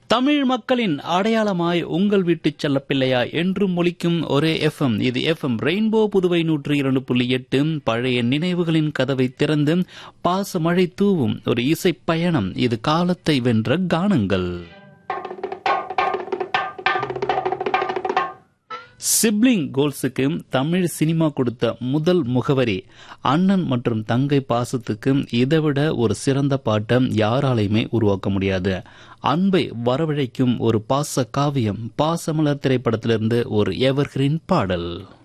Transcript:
தமிழ் மக்களின் அடையாளமாய் உங்கள் வீட்டு செல்லப்பிள்ளையா என்றும் ஒலிக்கும் ஒரே எஃப்எம் இது எஃப்எம் ரெயின்போ புதுவை நூற்றி இரண்டு புள்ளி எட்டு பழைய நினைவுகளின் கதவை திறந்து பாசமழை தூவும் ஒரு இசை பயணம் இது காலத்தை வென்ற கானங்கள் சிப்ளிங் கோல்ஸுக்கு தமிழ் சினிமா கொடுத்த முதல் முகவரி அண்ணன் மற்றும் தங்கை பாசத்துக்கு இதைவிட ஒரு சிறந்த பாட்டை யாராலையுமே உருவாக்க முடியாது அன்பை வரவழைக்கும் ஒரு பாச காவியம் பாசமலர் திரைப்படத்திலிருந்து ஒரு எவர்கிரீன் பாடல்